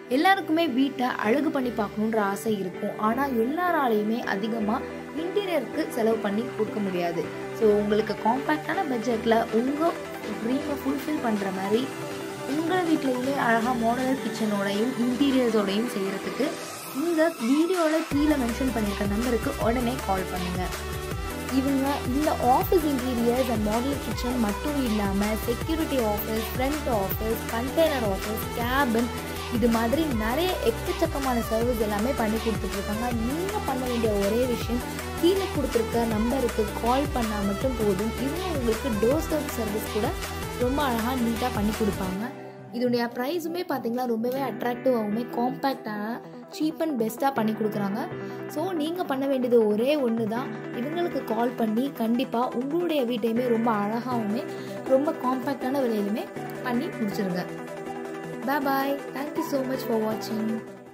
எல்லாருக்குமே வீட்டை அழகு பண்ணி பார்க்கணுன்ற ஆசை இருக்கும் ஆனால் எல்லாராலையுமே அதிகமாக இன்டீரியருக்கு செலவு பண்ணி கொடுக்க முடியாது ஸோ உங்களுக்கு காம்பேக்டான பட்ஜெட்டில் உங்கள் ட்ரீமை ஃபுல்ஃபில் பண்ணுற மாதிரி உங்கள் வீட்லேயுமே அழகாக மாடலர் கிச்சனோடையும் இன்டீரியர்ஸோடையும் செய்கிறதுக்கு இந்த வீடியோவில் கீழே மென்ஷன் பண்ணியிருக்க நம்பருக்கு உடனே கால் பண்ணுங்கள் இவங்க இந்த office interiors and model kitchen மட்டும் இல்லாமல் security office front office container office cabin இது மாதிரி நிறைய எக்கச்சக்கமான சர்வீஸ் எல்லாமே பண்ணி கொடுத்துட்ருக்காங்க நீங்கள் பண்ண வேண்டிய ஒரே விஷயம் கீழே கொடுத்துருக்க நம்பருக்கு கால் பண்ணால் மட்டும் போதும் இவங்க உங்களுக்கு டோர் ஸ்டெப் சர்வீஸ் கூட ரொம்ப அழகாக நீட்டாக பண்ணி கொடுப்பாங்க இதோடைய ப்ரைஸுமே பார்த்தீங்கன்னா ரொம்பவே அட்ராக்டிவாகவுமே காம்பேக்டான சீப் அண்ட் பெஸ்ட்டாக பண்ணி கொடுக்குறாங்க ஸோ நீங்கள் பண்ண வேண்டியது ஒரே ஒன்று தான் இவங்களுக்கு கால் பண்ணி கண்டிப்பாக உங்களுடைய வீட்டையுமே ரொம்ப அழகாகவுமே ரொம்ப காம்பேக்டான விலையிலுமே பண்ணி முடிச்சிருங்க bye thank you so much for வாட்சிங்